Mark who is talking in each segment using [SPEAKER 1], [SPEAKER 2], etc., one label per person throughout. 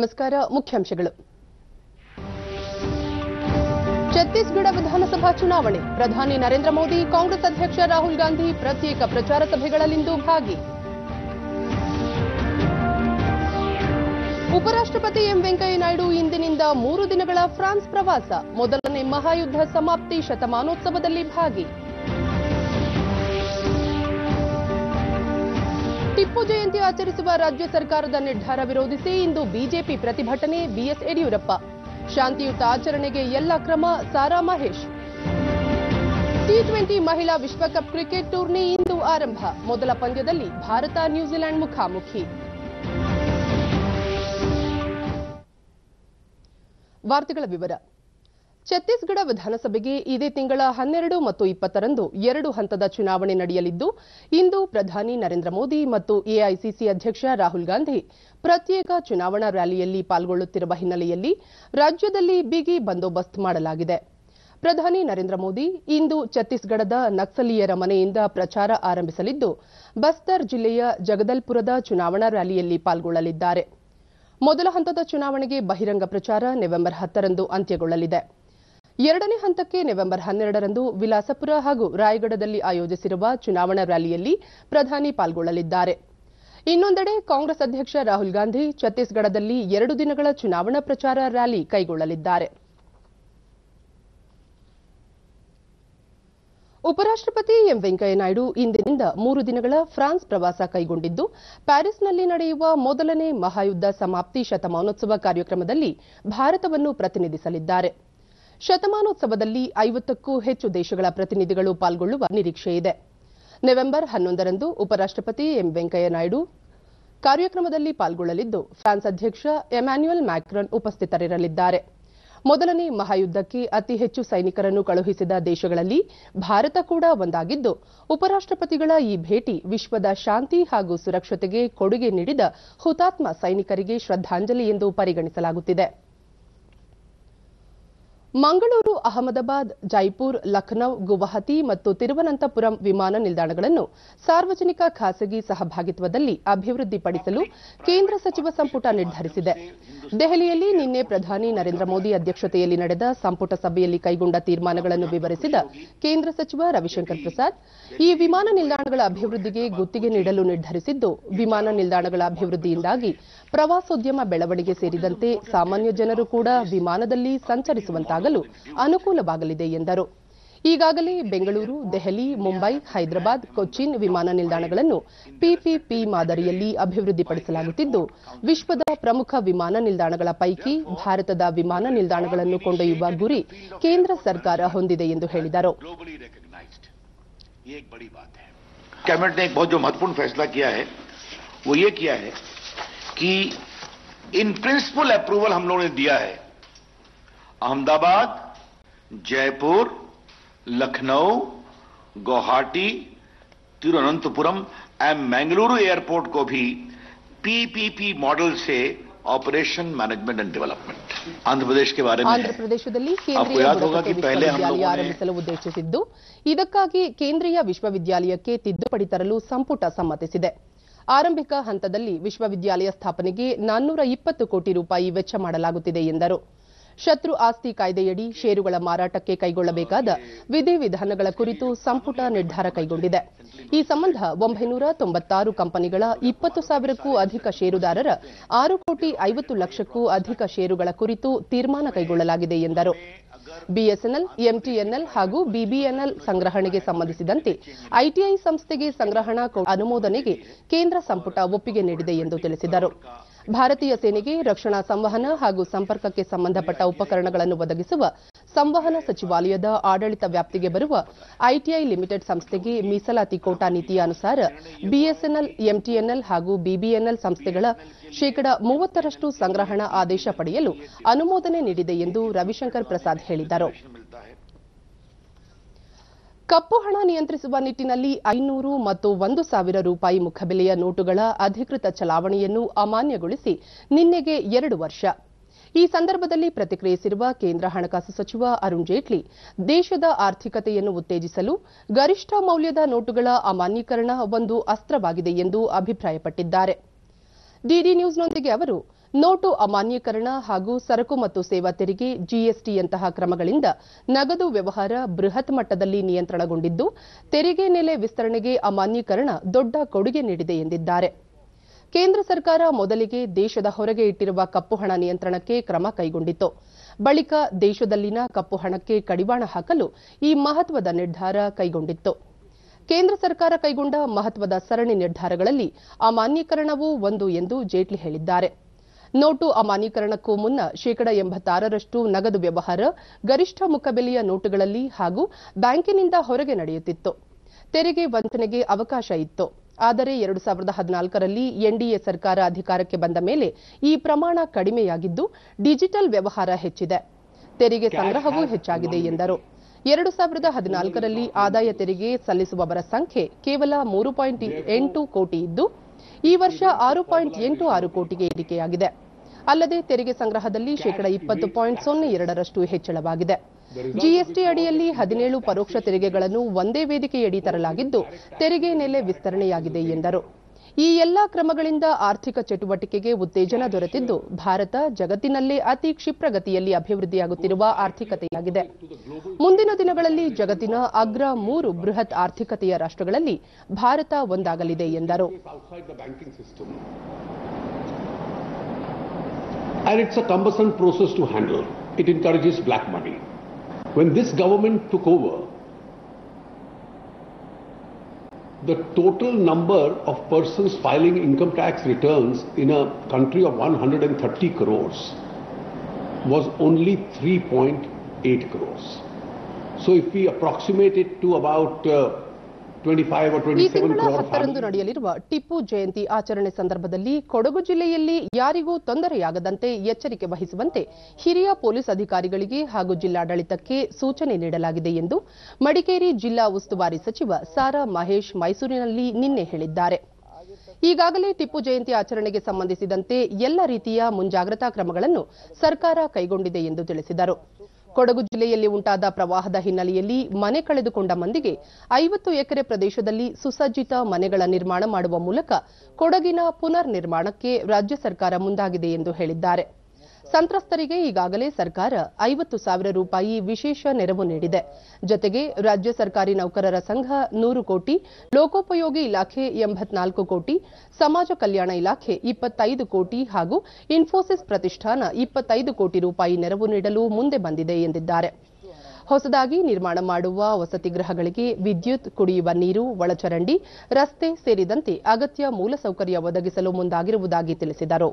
[SPEAKER 1] ನಮಸ್ಕಾರ ಮುಖ್ಯಾಂಶಗಳು ಛತ್ತೀಸ್ಗಢ ವಿಧಾನಸಭಾ ಚುನಾವಣೆ ಪ್ರಧಾನಿ ನರೇಂದ್ರ ಮೋದಿ ಕಾಂಗ್ರೆಸ್ ಅಧ್ಯಕ್ಷ ರಾಹುಲ್ ಗಾಂಧಿ ಪ್ರತ್ಯೇಕ ಪ್ರಚಾರ ಸಭೆಗಳಲ್ಲಿಂದು ಭಾಗಿ ಉಪರಾಷ್ಟ್ರಪತಿ ಎಂ ವೆಂಕಯ್ಯ ನಾಯ್ಡು ಇಂದಿನಿಂದ ಮೂರು ದಿನಗಳ ಫ್ರಾನ್ಸ್ ಪ್ರವಾಸ ಮೊದಲನೇ ಮಹಾಯುದ್ಧ ಸಮಾಪ್ತಿ ಶತಮಾನೋತ್ಸವದಲ್ಲಿ ಭಾಗಿ ಟಿಪ್ಪು ಜಯಂತಿ ಆಚರಿಸುವ ರಾಜ್ಯ ಸರ್ಕಾರದ ನಿರ್ಧಾರ ವಿರೋಧಿಸಿ ಇಂದು ಬಿಜೆಪಿ ಪ್ರತಿಭಟನೆ ಬಿಎಸ್ ಯಡಿಯೂರಪ್ಪ ಶಾಂತಿಯುತ ಆಚರಣೆಗೆ ಎಲ್ಲ ಕ್ರಮ ಸಾರಾ ಮಹೇಶ್ ಟಿ ಟ್ವೆಂಟಿ ಮಹಿಳಾ ವಿಶ್ವಕಪ್ ಕ್ರಿಕೆಟ್ ಟೂರ್ನಿ ಇಂದು ಆರಂಭ ಮೊದಲ ಪಂದ್ಯದಲ್ಲಿ ಭಾರತ ನ್ಯೂಜಿಲೆಂಡ್ ಮುಖಾಮುಖಿ ವಾರ್ತೆಗಳ ವಿವರ ಛತ್ತೀಸ್ಗಢ ವಿಧಾನಸಭೆಗೆ ಇದೇ ತಿಂಗಳ ಹನ್ನೆರಡು ಮತ್ತು ಇಪ್ಪತ್ತರಂದು ಎರಡು ಹಂತದ ಚುನಾವಣೆ ನಡೆಯಲಿದ್ದು ಇಂದು ಪ್ರಧಾನಿ ನರೇಂದ್ರ ಮೋದಿ ಮತ್ತು ಎಐಸಿಸಿ ಅಧ್ಯಕ್ಷ ರಾಹುಲ್ ಗಾಂಧಿ ಪ್ರತ್ಯೇಕ ಚುನಾವಣಾ ರ್ಯಾಲಿಯಲ್ಲಿ ಪಾಲ್ಗೊಳ್ಳುತ್ತಿರುವ ಹಿನ್ನೆಲೆಯಲ್ಲಿ ರಾಜ್ಯದಲ್ಲಿ ಬಿಗಿ ಬಂದೋಬಸ್ತ್ ಮಾಡಲಾಗಿದೆ ಪ್ರಧಾನಿ ನರೇಂದ್ರ ಮೋದಿ ಇಂದು ಛತ್ತೀಸ್ಗಢದ ನಕ್ಸಲೀಯರ ಮನೆಯಿಂದ ಪ್ರಚಾರ ಆರಂಭಿಸಲಿದ್ದು ಬಸ್ತರ್ ಜಿಲ್ಲೆಯ ಜಗದಲ್ಪುರದ ಚುನಾವಣಾ ರ್ಯಾಲಿಯಲ್ಲಿ ಪಾಲ್ಗೊಳ್ಳಲಿದ್ದಾರೆ ಮೊದಲ ಹಂತದ ಚುನಾವಣೆಗೆ ಬಹಿರಂಗ ಪ್ರಚಾರ ನವೆಂಬರ್ ಹತ್ತರಂದು ಅಂತ್ಯಗೊಳ್ಳಲಿದೆ ಎರಡನೇ ಹಂತಕ್ಕೆ ನವೆಂಬರ್ ಹನ್ನೆರಡರಂದು ವಿಲಾಸಪುರ ಹಾಗೂ ರಾಯಗಢದಲ್ಲಿ ಆಯೋಜಿಸಿರುವ ಚುನಾವಣಾ ರ್ಯಾಲಿಯಲ್ಲಿ ಪ್ರಧಾನಿ ಪಾಲ್ಗೊಳ್ಳಲಿದ್ದಾರೆ ಇನ್ನೊಂದೆಡೆ ಕಾಂಗ್ರೆಸ್ ಅಧ್ಯಕ್ಷ ರಾಹುಲ್ ಗಾಂಧಿ ಛತ್ತೀಸ್ಗಢದಲ್ಲಿ ಎರಡು ದಿನಗಳ ಚುನಾವಣಾ ಪ್ರಚಾರ ರ್ಯಾಲಿ ಕೈಗೊಳ್ಳಲಿದ್ದಾರೆ ಉಪರಾಷ್ಟ್ರಪತಿ ಎಂ ವೆಂಕಯ್ಯ ನಾಯ್ಡು ಇಂದಿನಿಂದ ಮೂರು ದಿನಗಳ ಫ್ರಾನ್ಸ್ ಪ್ರವಾಸ ಕೈಗೊಂಡಿದ್ದು ಪ್ಯಾರಿಸ್ನಲ್ಲಿ ನಡೆಯುವ ಮೊದಲನೇ ಮಹಾಯುದ್ಧ ಸಮಾಪ್ತಿ ಶತಮಾನೋತ್ಸವ ಕಾರ್ಯಕ್ರಮದಲ್ಲಿ ಭಾರತವನ್ನು ಪ್ರತಿನಿಧಿಸಲಿದ್ದಾರೆ ಶತಮಾನೋತ್ಸವದಲ್ಲಿ ಐವತ್ತಕ್ಕೂ ಹೆಚ್ಚು ದೇಶಗಳ ಪ್ರತಿನಿಧಿಗಳು ಪಾಲ್ಗೊಳ್ಳುವ ನಿರೀಕ್ಷೆಯಿದೆ ನವೆಂಬರ್ ಹನ್ನೊಂದರಂದು ಉಪರಾಷ್ಟ್ರಪತಿ ಎಂ ವೆಂಕಯ್ಯ ನಾಯ್ಡು ಕಾರ್ಯಕ್ರಮದಲ್ಲಿ ಪಾಲ್ಗೊಳ್ಳಲಿದ್ದು ಫ್ರಾನ್ಸ್ ಅಧ್ಯಕ್ಷ ಎಮ್ಯಾನ್ಯುಯಲ್ ಮ್ಯಾಕ್ರನ್ ಉಪಸ್ಥಿತರಿರಲಿದ್ದಾರೆ ಮೊದಲನೇ ಮಹಾಯುದ್ದಕ್ಕೆ ಅತಿ ಹೆಚ್ಚು ಸೈನಿಕರನ್ನು ಕಳುಹಿಸಿದ ದೇಶಗಳಲ್ಲಿ ಭಾರತ ಕೂಡ ಒಂದಾಗಿದ್ದು ಉಪರಾಷ್ಟ್ರಪತಿಗಳ ಈ ಭೇಟಿ ವಿಶ್ವದ ಶಾಂತಿ ಹಾಗೂ ಸುರಕ್ಷತೆಗೆ ಕೊಡುಗೆ ನೀಡಿದ ಹುತಾತ್ಮ ಸೈನಿಕರಿಗೆ ಶ್ರದ್ಧಾಂಜಲಿ ಎಂದು ಪರಿಗಣಿಸಲಾಗುತ್ತಿದೆ ಮಂಗಳೂರು ಅಹಮದಾಬಾದ್ ಜೈಪುರ್ ಲಖನೌ ಗುವಾಹತಿ ಮತ್ತು ತಿರುವನಂತಪುರಂ ವಿಮಾನ ನಿಲ್ದಾಣಗಳನ್ನು ಸಾರ್ವಜನಿಕ ಖಾಸಗಿ ಸಹಭಾಗಿತ್ವದಲ್ಲಿ ಅಭಿವೃದ್ಧಿಪಡಿಸಲು ಕೇಂದ್ರ ಸಚಿವ ಸಂಪುಟ ನಿರ್ಧರಿಸಿದೆ ದೆಹಲಿಯಲ್ಲಿ ನಿನ್ನೆ ಪ್ರಧಾನಿ ನರೇಂದ್ರ ಮೋದಿ ಅಧ್ಯಕ್ಷತೆಯಲ್ಲಿ ನಡೆದ ಸಂಪುಟ ಸಭೆಯಲ್ಲಿ ಕೈಗೊಂಡ ತೀರ್ಮಾನಗಳನ್ನು ವಿವರಿಸಿದ ಕೇಂದ್ರ ಸಚಿವ ರವಿಶಂಕರ್ ಪ್ರಸಾದ್ ಈ ವಿಮಾನ ನಿಲ್ದಾಣಗಳ ಅಭಿವೃದ್ಧಿಗೆ ಗುತ್ತಿಗೆ ನೀಡಲು ನಿರ್ಧರಿಸಿದ್ದು ವಿಮಾನ ನಿಲ್ದಾಣಗಳ ಅಭಿವೃದ್ಧಿಯಿಂದಾಗಿ ಪ್ರವಾಸೋದ್ಯಮ ಬೆಳವಣಿಗೆ ಸೇರಿದಂತೆ ಸಾಮಾನ್ಯ ಜನರು ಕೂಡ ವಿಮಾನದಲ್ಲಿ ಸಂಚರಿಸುವಂತಾಗಲು ಅನುಕೂಲವಾಗಲಿದೆ ಎಂದರು ಈಗಾಗಲೇ ಬೆಂಗಳೂರು ದೆಹಲಿ ಮುಂಬೈ ಹೈದರಾಬಾದ್ ಕೊಚ್ಚಿನ್ ವಿಮಾನ ನಿಲ್ದಾಣಗಳನ್ನು ಪಿಪಿಪಿ ಮಾದರಿಯಲ್ಲಿ ಅಭಿವೃದ್ಧಿಪಡಿಸಲಾಗುತ್ತಿದ್ದು ವಿಶ್ವದ ಪ್ರಮುಖ ವಿಮಾನ ನಿಲ್ದಾಣಗಳ ಪೈಕಿ ಭಾರತದ ವಿಮಾನ ನಿಲ್ದಾಣಗಳನ್ನು ಕೊಂಡೊಯ್ಯುವ ಗುರಿ ಕೇಂದ್ರ ಸರ್ಕಾರ ಹೊಂದಿದೆ ಎಂದು ಹೇಳಿದರು
[SPEAKER 2] ग्लोबली रिकग्नाइज्ड ये एक बड़ी बात है कैबिनेट ने एक बहुत जो महत्वपूर्ण फैसला किया है वो ये किया है कि इन प्रिंसिपल अप्रूवल हम लोगों ने दिया है अहमदाबाद जयपुर लखनऊ गुवाहाटी तिरुवनंतपुरम एंड मैंगलुरु एयरपोर्ट को भी पीपीपी मॉडल से operation management and development Andhra Pradesh के बारे में है।
[SPEAKER 1] ಆಂಧ್ರಪ್ರದೇಶದಲ್ಲಿ
[SPEAKER 2] आपको
[SPEAKER 1] ಕೇಂದ್ರೀಯ
[SPEAKER 2] याद होगा
[SPEAKER 1] ಬುಡಕಟ್ಟು
[SPEAKER 2] कि पहले हम
[SPEAKER 1] ವಿಶ್ವವಿದ್ಯಾಲಯ
[SPEAKER 2] लोगों ने
[SPEAKER 1] ಆರಂಭಿಸಲು ಉದ್ದೇಶಿಸಿದ್ದು ಇದಕ್ಕಾಗಿ ಕೇಂದ್ರೀಯ ವಿಶ್ವವಿದ್ಯಾಲಯಕ್ಕೆ ತಿದ್ದುಪಡಿ ತರಲು ಸಂಪುಟ ಸಮ್ಮತಿಸಿದೆ ಆರಂಭಿಕ ಹಂತದಲ್ಲಿ ವಿಶ್ವವಿದ್ಯಾಲಯ ಸ್ಥಾಪನೆಗೆ ನಾನ್ನೂರ ಇಪ್ಪತ್ತು ಕೋಟಿ ರೂಪಾಯಿ ವೆಚ್ಚ ಮಾಡಲಾಗುತ್ತಿದೆ ಎಂದರು ಶತ್ರು ಆಸ್ತಿ ಕಾಯ್ದೆಯಡಿ ಷೇರುಗಳ ಮಾರಾಟಕ್ಕೆ ಕೈಗೊಳ್ಳಬೇಕಾದ ವಿಧಿವಿಧಾನಗಳ ಕುರಿತು ಸಂಪುಟ ನಿರ್ಧಾರ ಕೈಗೊಂಡಿದೆ ಈ ಸಂಬಂಧ ಒಂಬೈನೂರ ತೊಂಬತ್ತಾರು ಕಂಪನಿಗಳ ಇಪ್ಪತ್ತು ಸಾವಿರಕ್ಕೂ ಅಧಿಕ ಷೇರುದಾರರ ಆರು ಕೋಟಿ ಐವತ್ತು ಲಕ್ಷಕ್ಕೂ ಅಧಿಕ ಷೇರುಗಳ ಕುರಿತು ತೀರ್ಮಾನ ಕೈಗೊಳ್ಳಲಾಗಿದೆ ಎಂದರು ಬಿಎಸ್ಎನ್ಎಲ್ ಎಂಟಿಎನ್ಎಲ್ ಹಾಗೂ ಬಿಬಿಎನ್ಎಲ್ ಸಂಗ್ರಹಣೆಗೆ ಸಂಬಂಧಿಸಿದಂತೆ ಐಟಿಐ ಸಂಸ್ಥೆಗೆ ಸಂಗ್ರಹಣಾ ಕೋ- ಅನುಮೋದನೆಗೆ ಕೇಂದ್ರ ಸಂಪುಟ ಒಪ್ಪಿಗೆ ನೀಡಿದೆ ಎಂದು ತಿಳಿಸಿದರು ಭಾರತೀಯ ಸೇನೆಗೆ ರಕ್ಷಣಾ ಸಂವಹನ ಹಾಗೂ ಸಂಪರ್ಕಕ್ಕೆ ಸಂಬಂಧಪಟ್ಟ ಉಪಕರಣಗಳನ್ನು ಒದಗಿಸುವ ಸಂವಹನ ಸಚಿವಾಲಯದ ಆಡಳಿತ ವ್ಯಾಪ್ತಿಗೆ ಬರುವ ಐಟಿಐ ಲಿಮಿಟೆಡ್ ಸಂಸ್ಥೆಗೆ ಮೀಸಲಾತಿ ಕೋಟಾ ನೀತಿಯ ಅನುಸಾರ ಬಿಎಸ್ಎನ್ಎಲ್ ಎಂಟಿಎನ್ಎಲ್ ಹಾಗೂ ಬಿಬಿಎನ್ಎಲ್ ಸಂಸ್ಥೆಗಳ ಶೇಕಡ ಮೂವತ್ತರಷ್ಟು ಸಂಗ್ರಹಣಾ ಆದೇಶ ಪಡೆಯಲು ಅನುಮೋದನೆ ನೀಡಿದೆ ಎಂದು ರವಿಶಂಕರ್ ಪ್ರಸಾದ್ ಹೇಳಿದರು ಕಪ್ಪು ಹಣ ನಿಯಂತ್ರಿಸುವ ನಿಟ್ಟಿನಲ್ಲಿ ಐನೂರು ಮತ್ತು ಒಂದು ಸಾವಿರ ರೂಪಾಯಿ ಮುಖಬೆಲೆಯ ನೋಟುಗಳ ಅಧಿಕೃತ ಚಲಾವಣೆಯನ್ನು ಅಮಾನ್ಯಗೊಳಿಸಿ ನಿನ್ನೆಗೆ ಎರಡು ವರ್ಷ ಈ ಸಂದರ್ಭದಲ್ಲಿ ಪ್ರತಿಕ್ರಿಯಿಸಿರುವ ಕೇಂದ್ರ ಹಣಕಾಸು ಸಚಿವ ಅರುಣ್ ಜೇಟ್ಲಿ ದೇಶದ ಆರ್ಥಿಕತೆಯನ್ನು ಉತ್ತೇಜಿಸಲು ಗರಿಷ್ಠ ಮೌಲ್ಯದ ನೋಟುಗಳ ಅಮಾನ್ಯೀಕರಣ ಒಂದು ಅಸ್ತ್ರವಾಗಿದೆ ಎಂದು ಅಭಿಪ್ರಾಯಪಟ್ಟಿದ್ದಾರೆ ಡಿಡಿ ನ್ಯೂಸ್ನೊಂದಿಗೆ ಅವರು ನೋಟು ಅಮಾನ್ಯೀಕರಣ ಹಾಗೂ ಸರಕು ಮತ್ತು ಸೇವಾ ತೆರಿಗೆ ಜಿಎಸ್ಟಿಯಂತಹ ಕ್ರಮಗಳಿಂದ ನಗದು ವ್ಯವಹಾರ ಬೃಹತ್ ಮಟ್ಟದಲ್ಲಿ ನಿಯಂತ್ರಣಗೊಂಡಿದ್ದು ತೆರಿಗೆ ನೆಲೆ ವಿಸ್ತರಣೆಗೆ ಅಮಾನ್ಯೀಕರಣ ದೊಡ್ಡ ಕೊಡುಗೆ ನೀಡಿದೆ ಎಂದಿದ್ದಾರೆ ಕೇಂದ್ರ ಸರ್ಕಾರ ಮೊದಲಿಗೆ ದೇಶದ ಹೊರಗೆ ಇಟ್ಟಿರುವ ಕಪ್ಪು ಹಣ ನಿಯಂತ್ರಣಕ್ಕೆ ಕ್ರಮ ಕೈಗೊಂಡಿತ್ತು ಬಳಿಕ ದೇಶದಲ್ಲಿನ ಕಪ್ಪು ಹಣಕ್ಕೆ ಕಡಿವಾಣ ಹಾಕಲು ಈ ಮಹತ್ವದ ನಿರ್ಧಾರ ಕೈಗೊಂಡಿತ್ತು ಕೇಂದ್ರ ಸರ್ಕಾರ ಕೈಗೊಂಡ ಮಹತ್ವದ ಸರಣಿ ನಿರ್ಧಾರಗಳಲ್ಲಿ ಅಮಾನ್ಯೀಕರಣವೂ ಒಂದು ಎಂದು ಜೇಟ್ಲಿ ಹೇಳಿದ್ದಾರೆ ನೋಟು ಅಮಾನ್ಯೀಕರಣಕ್ಕೂ ಮುನ್ನ ಶೇಕಡ ಎಂಬತ್ತಾರರಷ್ಟು ನಗದು ವ್ಯವಹಾರ ಗರಿಷ್ಠ ಮುಖಬೆಲೆಯ ನೋಟುಗಳಲ್ಲಿ ಹಾಗೂ ಬ್ಯಾಂಕಿನಿಂದ ಹೊರಗೆ ನಡೆಯುತ್ತಿತ್ತು ತೆರಿಗೆ ವಂಚನೆಗೆ ಅವಕಾಶ ಇತ್ತು ಆದರೆ ಎರಡು ಸಾವಿರದ ಹದಿನಾಲ್ಕರಲ್ಲಿ ಎನ್ಡಿಎ ಸರ್ಕಾರ ಅಧಿಕಾರಕ್ಕೆ ಬಂದ ಮೇಲೆ ಈ ಪ್ರಮಾಣ ಕಡಿಮೆಯಾಗಿದ್ದು ಡಿಜಿಟಲ್ ವ್ಯವಹಾರ ಹೆಚ್ಚಿದೆ ತೆರಿಗೆ ಸಂಗ್ರಹವೂ ಹೆಚ್ಚಾಗಿದೆ ಎಂದರು ಎರಡು ಸಾವಿರದ ಹದಿನಾಲ್ಕರಲ್ಲಿ ಆದಾಯ ತೆರಿಗೆ ಸಲ್ಲಿಸುವವರ ಸಂಖ್ಯೆ ಕೇವಲ ಮೂರು ಪಾಯಿಂಟ್ ಎಂಟು ಕೋಟಿ ಇದ್ದು ಈ ವರ್ಷ ಆರು ಪಾಯಿಂಟ್ ಎಂಟು ಆರು ಕೋಟಿಗೆ ಏರಿಕೆಯಾಗಿದೆ ಅಲ್ಲದೆ ತೆರಿಗೆ ಸಂಗ್ರಹದಲ್ಲಿ ಶೇಕಡ ಇಪ್ಪತ್ತು ಪಾಯಿಂಟ್ ಸೊನ್ನೆ ಎರಡರಷ್ಟು ಹೆಚ್ಚಳವಾಗಿದೆ ಜಿಎಸ್ಟಿ ಅಡಿಯಲ್ಲಿ ಹದಿನೇಳು ಪರೋಕ್ಷ ತೆರಿಗೆಗಳನ್ನು ಒಂದೇ ವೇದಿಕೆಯಡಿ ತರಲಾಗಿದ್ದು ತೆರಿಗೆ ನೆಲೆ ವಿಸ್ತರಣೆಯಾಗಿದೆ ಎಂದರು ಈ ಎಲ್ಲಾ ಕ್ರಮಗಳಿಂದ ಆರ್ಥಿಕ ಚಟುವಟಿಕೆಗೆ ಉತ್ತೇಜನ ದೊರೆತಿದ್ದು ಭಾರತ ಜಗತ್ತಿನಲ್ಲೇ ಅತಿ ಕ್ಷಿಪ್ರಗತಿಯಲ್ಲಿ ಅಭಿವೃದ್ಧಿಯಾಗುತ್ತಿರುವ ಆರ್ಥಿಕತೆಯಾಗಿದೆ ಮುಂದಿನ ದಿನಗಳಲ್ಲಿ ಜಗತ್ತಿನ ಅಗ್ರ ಮೂರು ಬೃಹತ್ ಆರ್ಥಿಕತೆಯ ರಾಷ್ಟ್ರಗಳಲ್ಲಿ ಭಾರತ ಒಂದಾಗಲಿದೆ ಎಂದರು
[SPEAKER 3] outside the banking system. And it's a cumbersome process to handle. It encourages black money. When this government took over, the total number of persons filing income tax returns in a country of 130 crores was only 3.8 crores. So if we approximate it to about uh, 25 or
[SPEAKER 1] ಈ
[SPEAKER 3] 27
[SPEAKER 1] ತಿಂಗಳ
[SPEAKER 3] crore
[SPEAKER 1] ಹತ್ತರಂದು
[SPEAKER 3] families,
[SPEAKER 1] ನಡೆಯಲಿರುವ ಟಿಪ್ಪು ಜಯಂತಿ ಆಚರಣೆ ಸಂದರ್ಭದಲ್ಲಿ ಕೊಡಗು ಜಿಲ್ಲೆಯಲ್ಲಿ ಯಾರಿಗೂ ತೊಂದರೆಯಾಗದಂತೆ ಎಚ್ಚರಿಕೆ ವಹಿಸುವಂತೆ ಹಿರಿಯ ಪೊಲೀಸ್ ಅಧಿಕಾರಿಗಳಿಗೆ ಹಾಗೂ ಜಿಲ್ಲಾಡಳಿತಕ್ಕೆ ಸೂಚನೆ ನೀಡಲಾಗಿದೆ ಎಂದು ಮಡಿಕೇರಿ ಜಿಲ್ಲಾ ಉಸ್ತುವಾರಿ ಸಚಿವ ಸಾರಾ ಮಹೇಶ್ ಮೈಸೂರಿನಲ್ಲಿ ನಿನ್ನೆ ಹೇಳಿದ್ದಾರೆ ಈಗಾಗಲೇ ಟಿಪ್ಪು ಜಯಂತಿ ಆಚರಣೆಗೆ ಸಂಬಂಧಿಸಿದಂತೆ ಎಲ್ಲ ರೀತಿಯ ಮುಂಜಾಗ್ರತಾ ಕ್ರಮಗಳನ್ನು ಸರ್ಕಾರ ಕೈಗೊಂಡಿದೆ ಎಂದು ತಿಳಿಸಿದರು ಕೊಡಗು ಜಿಲ್ಲೆಯಲ್ಲಿ ಉಂಟಾದ ಪ್ರವಾಹದ ಹಿನ್ನೆಲೆಯಲ್ಲಿ ಮನೆ ಕಳೆದುಕೊಂಡ ಮಂದಿಗೆ ಐವತ್ತು ಎಕರೆ ಪ್ರದೇಶದಲ್ಲಿ ಸುಸಜ್ಜಿತ ಮನೆಗಳ ನಿರ್ಮಾಣ ಮಾಡುವ ಮೂಲಕ ಕೊಡಗಿನ ಪುನರ್ ನಿರ್ಮಾಣಕ್ಕೆ ರಾಜ್ಯ ಸರ್ಕಾರ ಮುಂದಾಗಿದೆ ಎಂದು ಹೇಳಿದ್ದಾರೆ ಸಂತ್ರಸ್ತರಿಗೆ ಈಗಾಗಲೇ ಸರ್ಕಾರ ಐವತ್ತು ಸಾವಿರ ರೂಪಾಯಿ ವಿಶೇಷ ನೆರವು ನೀಡಿದೆ ಜತೆಗೆ ರಾಜ್ಯ ಸರ್ಕಾರಿ ನೌಕರರ ಸಂಘ ನೂರು ಕೋಟಿ ಲೋಕೋಪಯೋಗಿ ಇಲಾಖೆ ಎಂಬತ್ನಾಲ್ಕು ಕೋಟಿ ಸಮಾಜ ಕಲ್ಯಾಣ ಇಲಾಖೆ ಇಪ್ಪತ್ತೈದು ಕೋಟಿ ಹಾಗೂ ಇನ್ಫೋಸಿಸ್ ಪ್ರತಿಷ್ಠಾನ ಇಪ್ಪತ್ತೈದು ಕೋಟಿ ರೂಪಾಯಿ ನೆರವು ನೀಡಲು ಮುಂದೆ ಬಂದಿದೆ ಎಂದಿದ್ದಾರೆ ಹೊಸದಾಗಿ ನಿರ್ಮಾಣ ಮಾಡುವ ವಸತಿ ಗೃಹಗಳಿಗೆ ವಿದ್ಯುತ್ ಕುಡಿಯುವ ನೀರು ಒಳಚರಂಡಿ ರಸ್ತೆ ಸೇರಿದಂತೆ ಅಗತ್ಯ ಮೂಲಸೌಕರ್ಯ ಒದಗಿಸಲು ಮುಂದಾಗಿರುವುದಾಗಿ ತಿಳಿಸಿದರು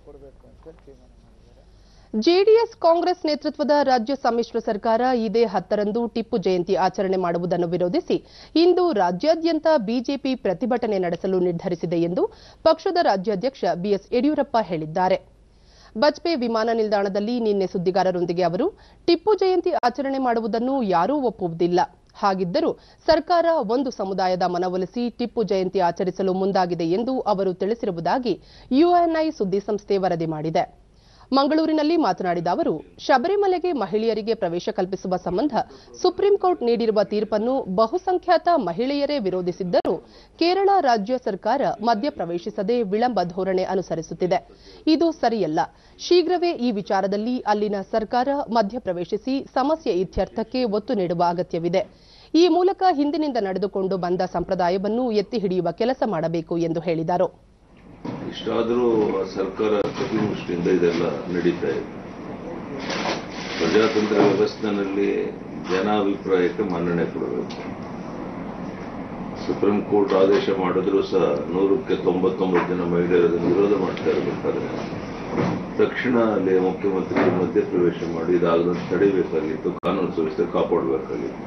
[SPEAKER 1] ಜೆಡಿಎಸ್ ಕಾಂಗ್ರೆಸ್ ನೇತೃತ್ವದ ರಾಜ್ಯ ಸಮ್ಮಿಶ್ರ ಸರ್ಕಾರ ಇದೇ ಹತ್ತರಂದು ಟಿಪ್ಪು ಜಯಂತಿ ಆಚರಣೆ ಮಾಡುವುದನ್ನು ವಿರೋಧಿಸಿ ಇಂದು ರಾಜ್ಯಾದ್ಯಂತ ಬಿಜೆಪಿ ಪ್ರತಿಭಟನೆ ನಡೆಸಲು ನಿರ್ಧರಿಸಿದೆ ಎಂದು ಪಕ್ಷದ ರಾಜ್ಯಾಧ್ಯಕ್ಷ ಬಿಎಸ್ ಯಡಿಯೂರಪ್ಪ ಹೇಳಿದ್ದಾರೆ ಬಜ್ಪೆ ವಿಮಾನ ನಿಲ್ದಾಣದಲ್ಲಿ ನಿನ್ನೆ ಸುದ್ದಿಗಾರರೊಂದಿಗೆ ಅವರು ಟಿಪ್ಪು ಜಯಂತಿ ಆಚರಣೆ ಮಾಡುವುದನ್ನು ಯಾರೂ ಒಪ್ಪುವುದಿಲ್ಲ ಹಾಗಿದ್ದರೂ ಸರ್ಕಾರ ಒಂದು ಸಮುದಾಯದ ಮನವೊಲಿಸಿ ಟಿಪ್ಪು ಜಯಂತಿ ಆಚರಿಸಲು ಮುಂದಾಗಿದೆ ಎಂದು ಅವರು ತಿಳಿಸಿರುವುದಾಗಿ ಯುಎನ್ಐ ಸುದ್ದಿಸಂಸ್ಥೆ ವರದಿ ಮಾಡಿದೆ ಮಂಗಳೂರಿನಲ್ಲಿ ಮಾತನಾಡಿದ ಅವರು ಶಬರಿಮಲೆಗೆ ಮಹಿಳೆಯರಿಗೆ ಪ್ರವೇಶ ಕಲ್ಪಿಸುವ ಸಂಬಂಧ ಸುಪ್ರೀಂ ಕೋರ್ಟ್ ನೀಡಿರುವ ತೀರ್ಪನ್ನು ಬಹುಸಂಖ್ಯಾತ ಮಹಿಳೆಯರೇ ವಿರೋಧಿಸಿದ್ದರೂ ಕೇರಳ ರಾಜ್ಯ ಸರ್ಕಾರ ಮಧ್ಯಪ್ರವೇಶಿಸದೆ ವಿಳಂಬ ಧೋರಣೆ ಅನುಸರಿಸುತ್ತಿದೆ ಇದು ಸರಿಯಲ್ಲ ಶೀಘ್ರವೇ ಈ ವಿಚಾರದಲ್ಲಿ ಅಲ್ಲಿನ ಸರ್ಕಾರ ಮಧ್ಯಪ್ರವೇಶಿಸಿ ಸಮಸ್ಯೆ ಇತ್ಯರ್ಥಕ್ಕೆ ಒತ್ತು ನೀಡುವ ಅಗತ್ಯವಿದೆ ಈ ಮೂಲಕ ಹಿಂದಿನಿಂದ ನಡೆದುಕೊಂಡು ಬಂದ ಸಂಪ್ರದಾಯವನ್ನು ಎತ್ತಿ ಹಿಡಿಯುವ ಕೆಲಸ ಮಾಡಬೇಕು ಎಂದು ಹೇಳಿದರು
[SPEAKER 4] ಇಷ್ಟಾದರೂ ಸರ್ಕಾರ ಕಪಿಮುಷ್ಟಿಯಿಂದ ಇದೆಲ್ಲ ನಡೀತಾ ಇದೆ ಪ್ರಜಾತಂತ್ರ ವ್ಯವಸ್ಥೆನಲ್ಲಿ ಜನಾಭಿಪ್ರಾಯಕ್ಕೆ ಮನ್ನಣೆ ಕೊಡಬೇಕು ಸುಪ್ರೀಂ ಕೋರ್ಟ್ ಆದೇಶ ಮಾಡಿದ್ರು ಸಹ ನೂರಕ್ಕೆ ತೊಂಬತ್ತೊಂಬತ್ತು ಜನ ಮಹಿಳೆಯರು ಅದನ್ನು ವಿರೋಧ ಮಾಡ್ತಾ ಇರಬೇಕಾದ್ರೆ ತಕ್ಷಣ ಅಲ್ಲಿ ಮುಖ್ಯಮಂತ್ರಿ ಮಧ್ಯಪ್ರವೇಶ ಮಾಡಿ ಇದಾಗದಂತೆ ತಡಿಬೇಕಾಗಿತ್ತು ಕಾನೂನು ಸುವ್ಯವಸ್ಥೆ ಕಾಪಾಡಬೇಕಾಗಿತ್ತು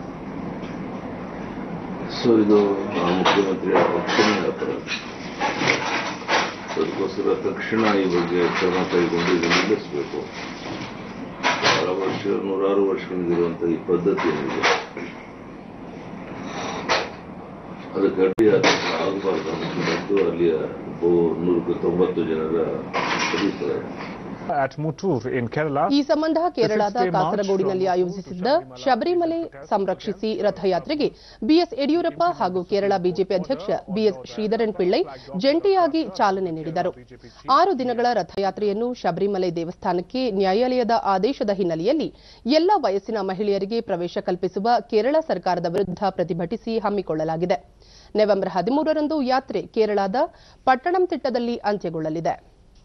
[SPEAKER 4] ಸೊ ಇದು ಆ ಮುಖ್ಯಮಂತ್ರಿಯ ಪಕ್ಷನೇ ಅಪರಾಧ ಅದಕ್ಕೋಸ್ಕರ ತಕ್ಷಣ ಈ ಬಗ್ಗೆ ಕ್ರಮ ಕೈಗೊಂಡು ಇದನ್ನು ನಿಲ್ಲಿಸಬೇಕು ಬಹಳ ವರ್ಷ ನೂರಾರು ವರ್ಷಗಳಿರುವಂಥ ಈ ಪದ್ಧತಿ ಏನಿದೆ ಅದಕ್ಕೆ ಅಡ್ಡಿಯಾದ ಆಗಬಾರ್ದು ಅನ್ನೋದು ಅಲ್ಲಿಯ ಬಹು ನೂರಕ್ಕೆ ತೊಂಬತ್ತು ಜನರ ಅಭಿಪ್ರಾಯ
[SPEAKER 5] at Muttur in Kerala.
[SPEAKER 1] ಈ ಸಂಬಂಧ ಕೇರಳದ
[SPEAKER 5] fifth day march
[SPEAKER 1] ಕಾಸರಗೋಡಿನಲ್ಲಿ
[SPEAKER 5] from
[SPEAKER 1] ಆಯೋಜಿಸಿದ್ದ
[SPEAKER 5] Muttur to
[SPEAKER 1] ಶಬರಿಮಲೆ
[SPEAKER 5] Shabarimala
[SPEAKER 1] ಸಂರಕ್ಷಿಸಿ ರಥಯಾತ್ರೆಗೆ ಬಿಎಸ್ ಯಡಿಯೂರಪ್ಪ ಹಾಗೂ ಕೇರಳ ಬಿಜೆಪಿ ಅಧ್ಯಕ್ಷ ಬಿಎಸ್ ಶ್ರೀಧರನ್ ಪಿಳ್ಳೈ ಜಂಟಿಯಾಗಿ ಚಾಲನೆ ನೀಡಿದರು ಆರು ದಿನಗಳ ರಥಯಾತ್ರೆಯನ್ನು ಶಬರಿಮಲೆ ದೇವಸ್ಥಾನಕ್ಕೆ ನ್ಯಾಯಾಲಯದ ಆದೇಶದ ಹಿನ್ನೆಲೆಯಲ್ಲಿ ಎಲ್ಲ ವಯಸ್ಸಿನ ಮಹಿಳೆಯರಿಗೆ ಪ್ರವೇಶ ಕಲ್ಪಿಸುವ ಕೇರಳ ಸರ್ಕಾರದ ವಿರುದ್ಧ ಪ್ರತಿಭಟಿಸಿ ಹಮ್ಮಿಕೊಳ್ಳಲಾಗಿದೆ ನವೆಂಬರ್ ಹದಿಮೂರರಂದು ಯಾತ್ರೆ ಕೇರಳದ ಪಟ್ಟಣಂತಿಟ್ಟದಲ್ಲಿ ಅಂತ್ಯಗೊಳ್ಳಲಿದೆ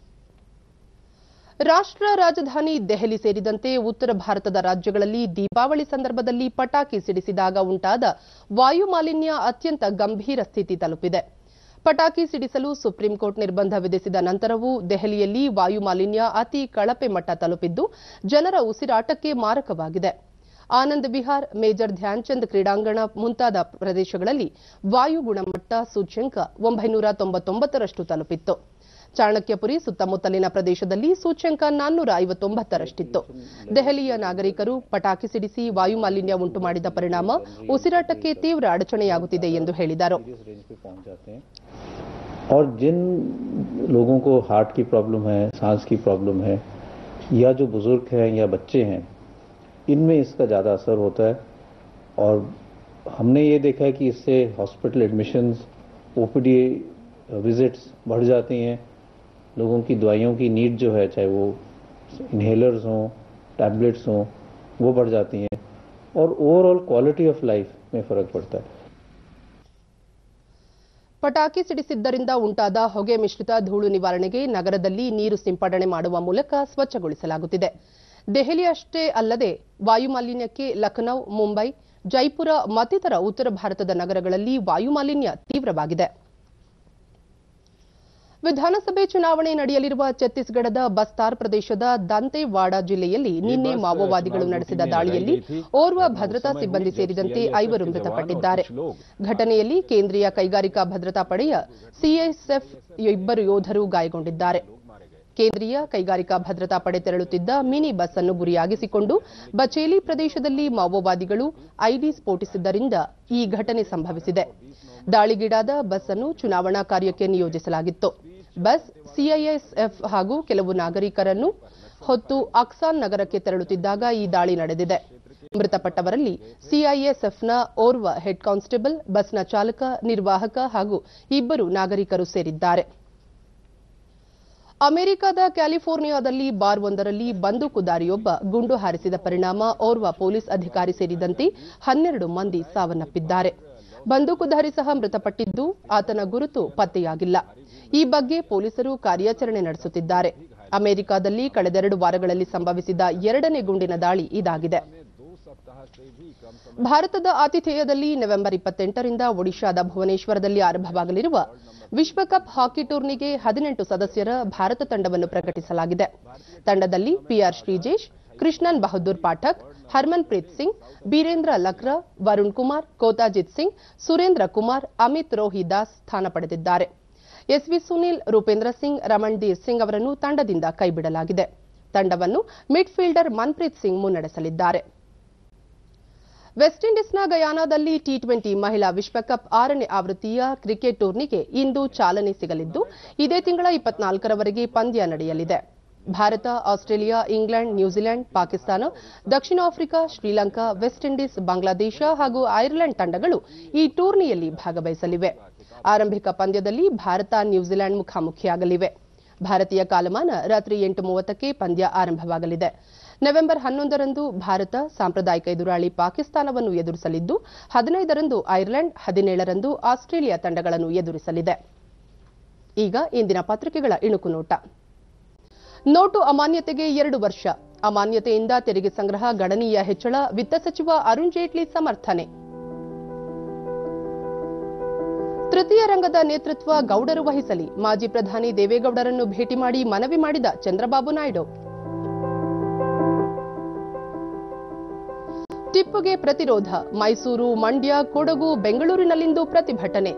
[SPEAKER 1] ರಾಷ್ಟ್ರ ರಾಜಧಾನಿ ದೆಹಲಿ ಸೇರಿದಂತೆ ಉತ್ತರ ಭಾರತದ ರಾಜ್ಯಗಳಲ್ಲಿ ದೀಪಾವಳಿ ಸಂದರ್ಭದಲ್ಲಿ ಪಟಾಕಿ ಸಿಡಿಸಿದಾಗ ಉಂಟಾದ ವಾಯು ಮಾಲಿನ್ಯ ಅತ್ಯಂತ ಗಂಭೀರ ಸ್ಥಿತಿ ತಲುಪಿದೆ ಪಟಾಕಿ ಸಿಡಿಸಲು ಸುಪ್ರೀಂ ಕೋರ್ಟ್ ನಿರ್ಬಂಧ ವಿಧಿಸಿದ ನಂತರವೂ ದೆಹಲಿಯಲ್ಲಿ ವಾಯು ಮಾಲಿನ್ಯ ಅತಿ ಕಳಪೆ ಮಟ್ಟ ತಲುಪಿದ್ದು ಜನರ ಉಸಿರಾಟಕ್ಕೆ ಮಾರಕವಾಗಿದೆ ಆನಂದ್ ವಿಹಾರ್ ಮೇಜರ್ ಧ್ಯಾನ್ಚಂದ್ ಕ್ರೀಡಾಂಗಣ ಮುಂತಾದ ಪ್ರದೇಶಗಳಲ್ಲಿ ವಾಯು ಗುಣಮಟ್ಟ ಸೂಚ್ಯಂಕ ಒಂಬೈನೂರ ತೊಂಬತ್ತೊಂಬತ್ತರಷ್ಟು ತಲುಪಿತ್ತು ಚಾಣಕ್ಯಪುರಿ ಸುತ್ತಮುತ್ತಲಿನ ಪ್ರದೇಶದಲ್ಲಿ ಸೂಚ್ಯಂಕ ನಾನ್ನೂರ ಐವತ್ತೊಂಬತ್ತರಷ್ಟಿತ್ತು ದೆಹಲಿಯ ನಾಗರಿಕರು ಪಟಾಕಿ ಸಿಡಿಸಿ ವಾಯು ಮಾಲಿನ್ಯ ಉಂಟು ಮಾಡಿದ ಪರಿಣಾಮ ಉಸಿರಾಟಕ್ಕೆ ತೀವ್ರ ಅಡಚಣೆಯಾಗುತ್ತಿದೆ ಎಂದು ಹೇಳಿದರು
[SPEAKER 6] इस रेंज पे पहुंच जाते हैं और जिन लोगों को हार्ट की प्रॉब्लम है सांस की प्रॉब्लम है या जो बुजुर्ग हैं या बच्चे हैं इनमें इसका ज़्यादा असर होता है और हमने ये देखा है कि इससे हॉस्पिटल एडमिशन्स ओपीडी विजिट्स बढ़ जाती हैं लोगों की दवाइयों की नीड जो है चाहे वो इन्हेलर्स हों टैबलेट्स हों वो बढ़ जाती हैं और ओवरऑल क्वालिटी ऑफ लाइफ में फ़र्क पड़ता है
[SPEAKER 1] ಪಟಾಕಿ ಸಿಡಿಸಿದ್ದರಿಂದ ಉಂಟಾದ ಹೊಗೆ ಮಿಶ್ರಿತ ಧೂಳು ನಿವಾರಣೆಗೆ ನಗರದಲ್ಲಿ ನೀರು ಸಿಂಪಡಣೆ ಮಾಡುವ ಮೂಲಕ ಸ್ವಚ್ಛಗೊಳಿಸಲಾಗುತ್ತಿದೆ ದೆಹಲಿ ಅಷ್ಟೇ ಅಲ್ಲದೆ ವಾಯು ಮಾಲಿನ್ಯಕ್ಕೆ ಲಖನೌ ಮುಂಬೈ ಜೈಪುರ ಮತ್ತಿತರ ಉತ್ತರ ಭಾರತದ ನಗರಗಳಲ್ಲಿ ವಾಯು ಮಾಲಿನ್ಯ ತೀವ್ರವಾಗಿದೆ ವಿಧಾನಸಭೆ ಚುನಾವಣೆ ನಡೆಯಲಿರುವ ಛತ್ತೀಸ್ಗಢದ ಬಸ್ತಾರ್ ಪ್ರದೇಶದ ದಂತೆವಾಡ ಜಿಲ್ಲೆಯಲ್ಲಿ ನಿನ್ನೆ ಮಾವೋವಾದಿಗಳು ನಡೆಸಿದ ದಾಳಿಯಲ್ಲಿ ಓರ್ವ ಭದ್ರತಾ ಸಿಬ್ಬಂದಿ ಸೇರಿದಂತೆ ಐವರು ಮೃತಪಟ್ಟಿದ್ದಾರೆ ಘಟನೆಯಲ್ಲಿ ಕೇಂದ್ರೀಯ ಕೈಗಾರಿಕಾ ಭದ್ರತಾ ಪಡೆಯ ಸಿಎಸ್ಎಫ್ ಇಬ್ಬರು ಯೋಧರು ಗಾಯಗೊಂಡಿದ್ದಾರೆ ಕೇಂದ್ರೀಯ ಕೈಗಾರಿಕಾ ಭದ್ರತಾ ಪಡೆ ತೆರಳುತ್ತಿದ್ದ ಮಿನಿ ಬಸ್ ಅನ್ನು ಗುರಿಯಾಗಿಸಿಕೊಂಡು ಬಚೇಲಿ ಪ್ರದೇಶದಲ್ಲಿ ಮಾವೋವಾದಿಗಳು ಐಡಿ ಸ್ಫೋಟಿಸಿದ್ದರಿಂದ ಈ ಘಟನೆ ಸಂಭವಿಸಿದೆ ದಾಳಿಗೀಡಾದ ಬಸ್ ಅನ್ನು ಚುನಾವಣಾ ಕಾರ್ಯಕ್ಕೆ ನಿಯೋಜಿಸಲಾಗಿತ್ತು ಬಸ್ ಸಿಐಎಸ್ಎಫ್ ಹಾಗೂ ಕೆಲವು ನಾಗರಿಕರನ್ನು ಹೊತ್ತು ಅಕ್ಸಾನ್ ನಗರಕ್ಕೆ ತೆರಳುತ್ತಿದ್ದಾಗ ಈ ದಾಳಿ ನಡೆದಿದೆ ಮೃತಪಟ್ಟವರಲ್ಲಿ ಸಿಐಎಸ್ಎಫ್ನ ಓರ್ವ ಹೆಡ್ ಕಾನ್ಸ್ಟೇಬಲ್ ಬಸ್ನ ಚಾಲಕ ನಿರ್ವಾಹಕ ಹಾಗೂ ಇಬ್ಬರು ನಾಗರಿಕರು ಸೇರಿದ್ದಾರೆ ಅಮೆರಿಕದ ಕ್ಯಾಲಿಫೋರ್ನಿಯಾದಲ್ಲಿ ಬಾರ್ ಒಂದರಲ್ಲಿ ಬಂದೂಕುದಾರಿಯೊಬ್ಬ ಗುಂಡು ಹಾರಿಸಿದ ಪರಿಣಾಮ ಓರ್ವ ಪೊಲೀಸ್ ಅಧಿಕಾರಿ ಸೇರಿದಂತೆ ಹನ್ನೆರಡು ಮಂದಿ ಸಾವನ್ನಪ್ಪಿದ್ದಾರೆ ಬಂದೂಕುಧಾರಿ ಸಹ ಮೃತಪಟ್ಟಿದ್ದು ಆತನ ಗುರುತು ಪತ್ತೆಯಾಗಿಲ್ಲ ಈ ಬಗ್ಗೆ ಪೊಲೀಸರು ಕಾರ್ಯಾಚರಣೆ ನಡೆಸುತ್ತಿದ್ದಾರೆ ಅಮೆರಿಕದಲ್ಲಿ ಕಳೆದೆರಡು ವಾರಗಳಲ್ಲಿ ಸಂಭವಿಸಿದ ಎರಡನೇ ಗುಂಡಿನ ದಾಳಿ ಇದಾಗಿದೆ ಭಾರತದ ಆತಿಥೇಯದಲ್ಲಿ ನವೆಂಬರ್ ಇಪ್ಪತ್ತೆಂಟರಿಂದ ಒಡಿಶಾದ ಭುವನೇಶ್ವರದಲ್ಲಿ ಆರಂಭವಾಗಲಿರುವ ವಿಶ್ವಕಪ್ ಹಾಕಿ ಟೂರ್ನಿಗೆ ಹದಿನೆಂಟು ಸದಸ್ಯರ ಭಾರತ ತಂಡವನ್ನು ಪ್ರಕಟಿಸಲಾಗಿದೆ ತಂಡದಲ್ಲಿ P R Sreejesh Krishnan Bahadur Pathak Harmanpreet Singh Birendra Lakra Varun Kumar Kothajit Singh Surender Kumar Amit Rohidas ಸ್ಥಾನ ಪಡೆದಿದ್ದಾರೆ ಎಸ್ವಿ ಸುನೀಲ್ ರೂಪೇಂದ್ರ ಸಿಂಗ್ ರಮಣ್ದೀರ್ ಸಿಂಗ್ ಅವರನ್ನು ತಂಡದಿಂದ ಕೈಬಿಡಲಾಗಿದೆ ತಂಡವನ್ನು ಮಿಡ್ ಫೀಲ್ಡರ್ ಮನ್ಪ್ರೀತ್ ಸಿಂಗ್ ಮುನ್ನಡೆಸಲಿದ್ದಾರೆ ವೆಸ್ಟ್ ಇಂಡೀಸ್ನ ಗಯಾನಾದಲ್ಲಿ ಟಿ ಟ್ವೆಂಟಿ ಮಹಿಳಾ ವಿಶ್ವಕಪ್ ಆರನೇ ಆವೃತ್ತಿಯ ಕ್ರಿಕೆಟ್ ಟೂರ್ನಿಗೆ ಇಂದು ಚಾಲನೆ ಸಿಗಲಿದ್ದು ಇದೇ ತಿಂಗಳ ಇಪ್ಪತ್ನಾಲ್ಕರವರೆಗೆ ಪಂದ್ಯ ನಡೆಯಲಿದೆ Bharat Australia England New Zealand Pakistan ದಕ್ಷಿಣ Africa Sri Lanka West Indies Bangladesh ಹಾಗೂ ಐರ್ಲೆಂಡ್ ತಂಡಗಳು ಈ ಟೂರ್ನಿಯಲ್ಲಿ ಭಾಗವಹಿಸಲಿವೆ ಆರಂಭಿಕ ಪಂದ್ಯದಲ್ಲಿ ಭಾರತ ನ್ಯೂಜಿಲೆಂಡ್ ಮುಖಾಮುಖಿಯಾಗಲಿವೆ ಭಾರತೀಯ ಕಾಲಮಾನ ರಾತ್ರಿ ಎಂಟು ಮೂವತ್ತಕ್ಕೆ ಪಂದ್ಯ ಆರಂಭವಾಗಲಿದೆ ನವೆಂಬರ್ ಹನ್ನೊಂದರಂದು ಭಾರತ ಸಾಂಪ್ರದಾಯಿಕ ಎದುರಾಳಿ ಪಾಕಿಸ್ತಾನವನ್ನು ಎದುರಿಸಲಿದ್ದು ಹದಿನೈದರಂದು ಐರ್ಲೆಂಡ್ ಹದಿನೇಳರಂದು ಆಸ್ಟ್ರೇಲಿಯಾ ತಂಡಗಳನ್ನು ಎದುರಿಸಲಿದೆ ಈಗ ಇಂದಿನ ಪತ್ರಿಕೆಗಳ ಇಣುಕು ನೋಟ ನೋಟು ಅಮಾನ್ಯತೆಗೆ ಎರಡು ವರ್ಷ ಅಮಾನ್ಯತೆಯಿಂದ ತೆರಿಗೆ ಸಂಗ್ರಹ ಗಣನೀಯ ಹೆಚ್ಚಳ ವಿತ್ತ ಸಚಿವ ಅರುಣ್ ಜೇಟ್ಲಿ ಸಮರ್ಥನೆ ತೃತೀಯ ರಂಗದ ನೇತೃತ್ವ ಗೌಡರು ವಹಿಸಲಿ ಮಾಜಿ ಪ್ರಧಾನಿ ದೇವೇಗೌಡರನ್ನು ಭೇಟಿ ಮಾಡಿ ಮನವಿ ಮಾಡಿದ ಚಂದ್ರಬಾಬು ನಾಯ್ಡು ಟಿಪ್ಪುಗೆ ಪ್ರತಿರೋಧ ಮೈಸೂರು ಮಂಡ್ಯ ಕೊಡಗು ಬೆಂಗಳೂರಿನಲ್ಲಿಂದು ಪ್ರತಿಭಟನೆ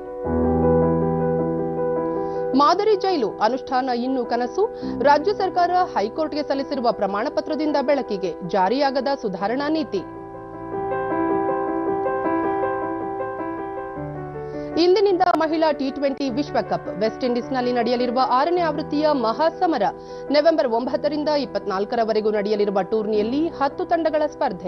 [SPEAKER 1] ಮಾದರಿ ಜೈಲು ಅನುಷ್ಠಾನ ಇನ್ನೂ ಕನಸು ರಾಜ್ಯ ಸರ್ಕಾರ ಹೈಕೋರ್ಟ್ಗೆ ಸಲ್ಲಿಸಿರುವ ಪ್ರಮಾಣ ಪತ್ರದಿಂದ ಬೆಳಕಿಗೆ ಜಾರಿಯಾಗದ ಸುಧಾರಣಾ ನೀತಿ ಇಂದಿನಿಂದ ಇಂದಿನಿಂದ ಮಹಿಳಾ ಟಿ ಟ್ವೆಂಟಿ ವಿಶ್ವಕಪ್ ವೆಸ್ಟ್ ಇಂಡೀಸ್ನಲ್ಲಿ ನಡೆಯಲಿರುವ ಆರನೇ ಆವೃತ್ತಿಯ ಮಹಾಸಮರ ನವೆಂಬರ್ ಒಂಬತ್ತರಿಂದ ಇಪ್ಪತ್ನಾಲ್ಕರವರೆಗೂ ನಡೆಯಲಿರುವ ಟೂರ್ನಿಯಲ್ಲಿ ಹತ್ತು ತಂಡಗಳ ಸ್ಪರ್ಧೆ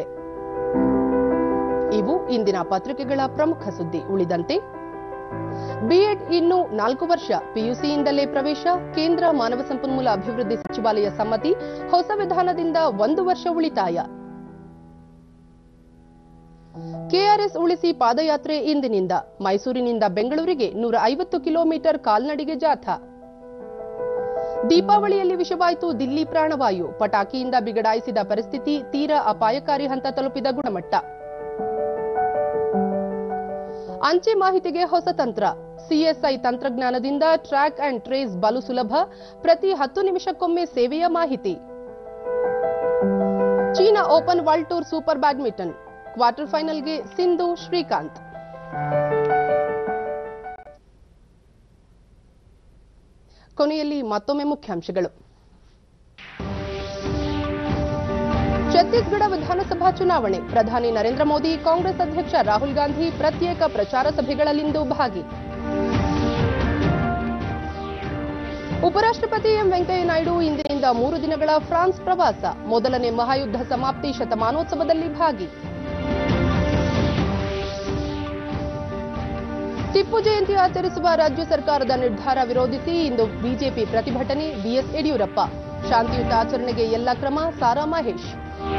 [SPEAKER 1] ಇವು ಇಂದಿನ ಪತ್ರಿಕೆಗಳ ಪ್ರಮುಖ ಸುದ್ದಿ ಉಳಿದಂತೆ ಬಿಎಡ್ ಇನ್ನು ನಾಲ್ಕು ವರ್ಷ ಪಿಯುಸಿಯಿಂದಲೇ ಪ್ರವೇಶ ಕೇಂದ್ರ ಮಾನವ ಸಂಪನ್ಮೂಲ ಅಭಿವೃದ್ಧಿ ಸಚಿವಾಲಯ ಸಮ್ಮತಿ ಹೊಸ ವಿಧಾನದಿಂದ ಒಂದು ವರ್ಷ ಉಳಿತಾಯ ಕೆಆರ್ಎಸ್ ಉಳಿಸಿ ಪಾದಯಾತ್ರೆ ಇಂದಿನಿಂದ ಮೈಸೂರಿನಿಂದ ಬೆಂಗಳೂರಿಗೆ ನೂರ ಐವತ್ತು ಕಿಲೋಮೀಟರ್ ಕಾಲ್ನಡಿಗೆ ಜಾಥಾ ದೀಪಾವಳಿಯಲ್ಲಿ ವಿಷವಾಯಿತು ದಿಲ್ಲಿ ಪ್ರಾಣವಾಯು ಪಟಾಕಿಯಿಂದ ಬಿಗಡಾಯಿಸಿದ ಪರಿಸ್ಥಿತಿ ತೀರಾ ಅಪಾಯಕಾರಿ ಹಂತ ತಲುಪಿದ ಗುಣಮಟ್ಟ ಅಂಚೆ ಮಾಹಿತಿಗೆ ಹೊಸ ತಂತ್ರ ಸಿಎಸ್ಐ ತಂತ್ರಜ್ಞಾನದಿಂದ ಟ್ರ್ಯಾಕ್ ಅಂಡ್ ಟ್ರೇಸ್ ಬಲು ಸುಲಭ ಪ್ರತಿ ಹತ್ತು ನಿಮಿಷಕ್ಕೊಮ್ಮೆ ಸೇವೆಯ ಮಾಹಿತಿ China Open World Tour Super badminton quarter ಫೈನಲ್ಗೆ ಸಿಂಧು ಶ್ರೀಕಾಂತ್ ಕೊನೆಯಲ್ಲಿ ಮತ್ತೊಮ್ಮೆ ಮುಖ್ಯಾಂಶಗಳು ಛತ್ತೀಸ್ಗಢ ವಿಧಾನಸಭಾ ಚುನಾವಣೆ ಪ್ರಧಾನಿ ನರೇಂದ್ರ ಮೋದಿ ಕಾಂಗ್ರೆಸ್ ಅಧ್ಯಕ್ಷ ರಾಹುಲ್ ಗಾಂಧಿ ಪ್ರತ್ಯೇಕ ಪ್ರಚಾರ ಸಭೆಗಳಲ್ಲಿಂದು ಭಾಗಿ ಉಪರಾಷ್ಟ್ರಪತಿ ಎಂ ವೆಂಕಯ್ಯ ನಾಯ್ಡು ಇಂದಿನಿಂದ ಮೂರು ದಿನಗಳ ಫ್ರಾನ್ಸ್ ಪ್ರವಾಸ ಮೊದಲನೇ ಮಹಾಯುದ್ಧ ಸಮಾಪ್ತಿ ಶತಮಾನೋತ್ಸವದಲ್ಲಿ ಭಾಗಿ ಟಿಪ್ಪು ಜಯಂತಿ ಆಚರಿಸುವ ರಾಜ್ಯ ಸರ್ಕಾರದ ನಿರ್ಧಾರ ವಿರೋಧಿಸಿ ಇಂದು ಬಿಜೆಪಿ ಪ್ರತಿಭಟನೆ ಬಿಎಸ್ ಯಡಿಯೂರಪ್ಪ ಶಾಂತಿಯುತ ಆಚರಣೆಗೆ ಎಲ್ಲ ಕ್ರಮ ಸಾರಾ ಮಹೇಶ್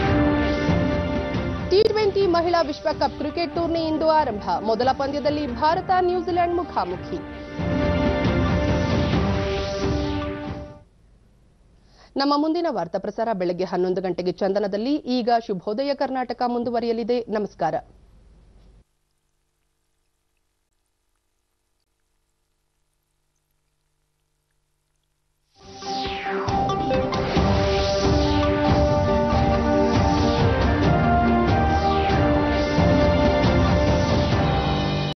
[SPEAKER 1] ಟಿ ಟ್ವೆಂಟಿ ಮಹಿಳಾ ವಿಶ್ವಕಪ್ ಕ್ರಿಕೆಟ್ ಟೂರ್ನಿ ಇಂದು ಆರಂಭ ಮೊದಲ ಪಂದ್ಯದಲ್ಲಿ ಭಾರತ ನ್ಯೂಜಿಲೆಂಡ್ ಮುಖಾಮುಖಿ ನಮ್ಮ ಮುಂದಿನ ವಾರ್ತಾ ಪ್ರಸಾರ ಬೆಳಗ್ಗೆ ಹನ್ನೊಂದು ಗಂಟೆಗೆ ಚಂದನದಲ್ಲಿ ಈಗ ಶುಭೋದಯ ಕರ್ನಾಟಕ ಮುಂದುವರಿಯಲಿದೆ ನಮಸ್ಕಾರ